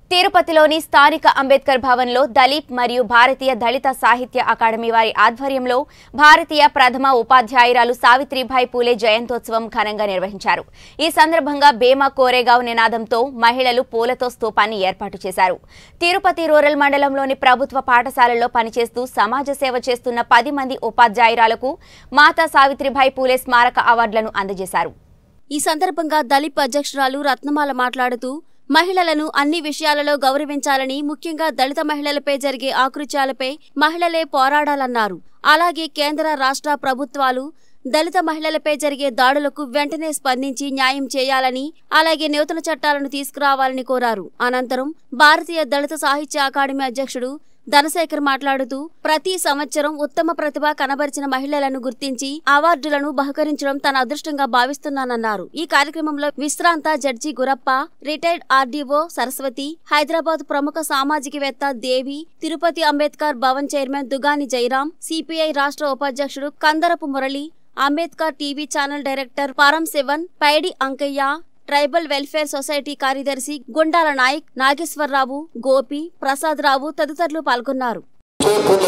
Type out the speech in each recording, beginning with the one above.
తిరుపతిలోని స్థానిక అంబేద్కర్ భవన్లో దళిత్ మరియు భారతీయ దళిత సాహిత్య అకాడమీ వారి ఆధ్వర్యంలో భారతీయ ప్రథమ ఉపాధ్యాయురాలు సావిత్రిబాయి పూలే జయంతోత్సవం ఘనంగా నిర్వహించారు ఈ సందర్భంగా బేమా కోరేగావ్ నినాదంతో మహిళలు పూలతో స్తూపాన్ని ఏర్పాటు చేశారు తిరుపతి రూరల్ మండలంలోని ప్రభుత్వ పాఠశాలల్లో పనిచేస్తూ సమాజ సేవ చేస్తున్న పది మంది ఉపాధ్యాయురాలకు మాతా సావిత్రిబాయి పూలే స్మారక అవార్డులను అందజేశారు ఈ సందర్భంగా దళిప్ అధ్యక్షురాలు రత్నమాల మాట్లాడుతూ మహిళలను అన్ని విషయాలలో గౌరవించాలని ముఖ్యంగా దళిత మహిళలపై జరిగే ఆకృత్యాలపై మహిళలే పోరాడాలన్నారు అలాగే కేంద్ర రాష్ట్ర ప్రభుత్వాలు దళిత మహిళలపై జరిగే దాడులకు వెంటనే స్పందించి న్యాయం చేయాలని అలాగే నూతన చట్టాలను తీసుకురావాలని కోరారు అనంతరం భారతీయ దళిత సాహిత్య అకాడమీ అధ్యక్షుడు ధనశేఖర్ మాట్లాడుతూ ప్రతి సంవత్సరం ఉత్తమ ప్రతిభ కనబరిచిన మహిళలను గుర్తించి అవార్డులను బహుకరించడం తన అదృష్టంగా భావిస్తున్నానన్నారు ఈ కార్యక్రమంలో విశ్రాంత judge Gurappa retired RDO Saraswati Hyderabad ప్రముఖ సామాజికవేత్త దేవి తిరుపతి అంబేద్కర్ భవన్ చైర్మన్ దుగాని జయరాం సిపిఐ రాష్ట్ర ఉపాధ్యక్షుడు Kandarapu Murali Ambedkar TV channel director Param Sivan Paidi Ankaiah tribal welfare society కార్యదర్శి గుండాల నాయక్ నాగేశ్వరరావు గోపి ప్రసాద్ రావు తదితరులు పాల్గొన్నారు చూపులే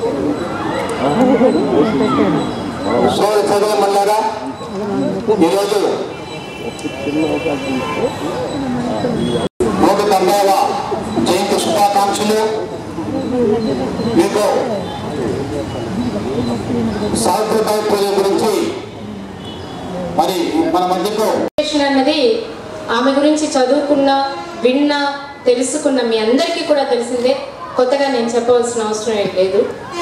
సోదర చదవమన్నారా ఈరోజు ఒక తంబావ జయంతి శుభాకాంక్షలు మీకు సావిత్రిబాయి పూజ గురించి మరి మన మధ్యకు ఎడ్యుకేషన్ అన్నది ఆమె గురించి చదువుకున్న విన్న తెలుసుకున్న మీ అందరికీ కూడా తెలిసిందే కొత్తగా నేను చెప్పవలసిన అవసరం ఏం లేదు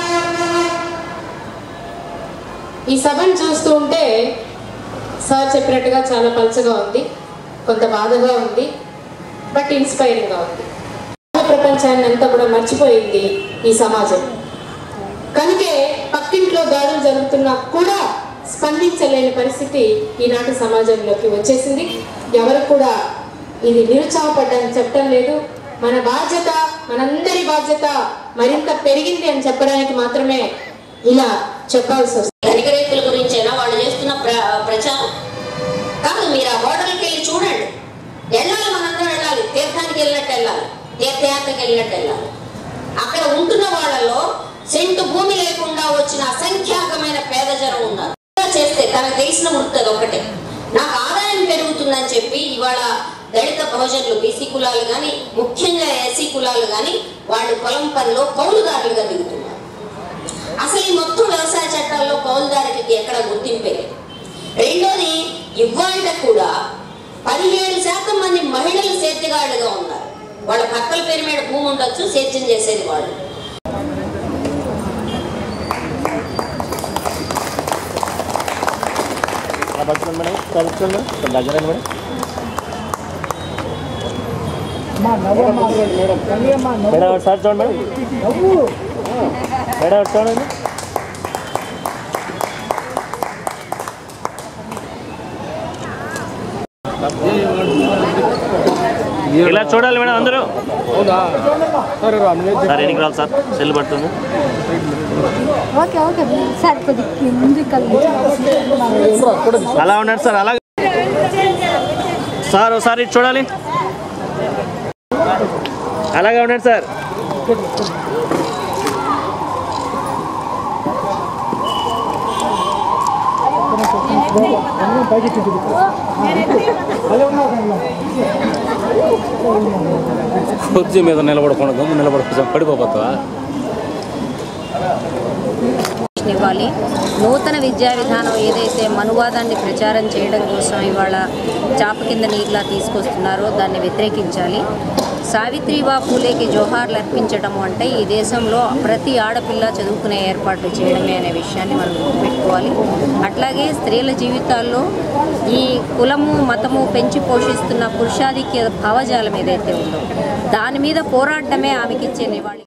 ఈ సభను చూస్తూ ఉంటే సార్ చెప్పినట్టుగా చాలా పలచగా ఉంది కొంత బాధగా ఉంది బట్ ఇన్స్పైరింగ్గా ఉంది ప్రపంచాన్ని అంతా కూడా మర్చిపోయింది ఈ సమాజం కనుకే పక్కింట్లో దాడులు జరుగుతున్నా కూడా స్పందించలేని పరిస్థితి ఈనాటి సమాజంలోకి వచ్చేసింది ఎవరు కూడా ఇది నిరుత్సాహపడ్డానికి చెప్పడం లేదు మన బాధ్యత మనందరి బాధ్యత మరింత పెరిగింది అని చెప్పడానికి మాత్రమే ఇలా చెప్పాల్సి వస్తుంది ధనిక రైతుల గురించేనా వాళ్ళు చేస్తున్న ప్ర ప్రచారం కాదు మీరు ఆ హోటల్కి వెళ్ళి చూడండి వెళ్ళాలి మనందరం వెళ్ళాలి తీర్థానికి వెళ్ళినట్టు వెళ్ళాలి తీర్థయాత్రకి వెళ్ళినట్టు వెళ్ళాలి అక్కడ ఉంటున్న వాళ్ళలో సెంటు భూమి లేకుండా వచ్చిన అసంఖ్యాకమైన పేద జనం ఉన్నారు ఇలా చేస్తే తనకు తెలిసిన వృత్తి అది ఒకటే నాకు ఆదాయం పెరుగుతుందని చెప్పి ఇవాళ దళిత బహుజనులు బీసీ కులాలు కానీ ముఖ్యంగా ఎస్సీ కులాలు కానీ వాళ్ళు పొలం పనిలో కౌలుదారులుగా దిగుతున్నారు అసలు ఈ మొత్తం వ్యవసాయ చట్టాల్లో కౌలుదారులకి ఎక్కడ గుర్తింపే లేదు. రెండోది ఇవాళ కూడా పదిహేడు శాతం మంది మహిళలు సేద్యగాళ్ళుగా ఉన్నారు వాళ్ళ భర్తల పేరు మీద భూమి ఉండొచ్చు సేద్యం చేసేది వాళ్ళు పట్టుకోండి మేడం చదువుకోండి దగ్గర మేడం మేడం ఒకసారి చూడండి మేడం మేడం ఒకటి చూడండి ఇలా చూడాలి మేడం అందరూ సార్ ఎన్నికి రావాలి సార్ సెల్ పడుతుంది ఓకే ఓకే సార్ కొద్దిగా ముందు అలా ఉన్నారు సార్ అలా సార్ ఒకసారి ఇటు చూడాలి అలాగే ఉన్నాడు సార్ కుర్చీ మీద నిలబడకుండా గమ్ము నిలబడ పడిపోతావా ఇవ్వాలి నూతన విద్యా విధానం ఏదైతే మనువాదాన్ని ప్రచారం చేయడం కోసం ఇవాళ చాప కింద నీరులా తీసుకొస్తున్నారో దాన్ని వ్యతిరేకించాలి సావిత్రిబా పూలేకి జోహార్లు అర్పించడం అంటే ఈ దేశంలో ప్రతి ఆడపిల్ల చదువుకునే ఏర్పాట్లు చేయడమే అనే విషయాన్ని మనం గుర్తుపెట్టుకోవాలి అట్లాగే స్త్రీల జీవితాల్లో ఈ కులము మతము పెంచి పోషిస్తున్న పురుషాధిక్య భావజాలం ఏదైతే ఉందో దాని మీద పోరాడమే ఆమెకిచ్చే నివాళి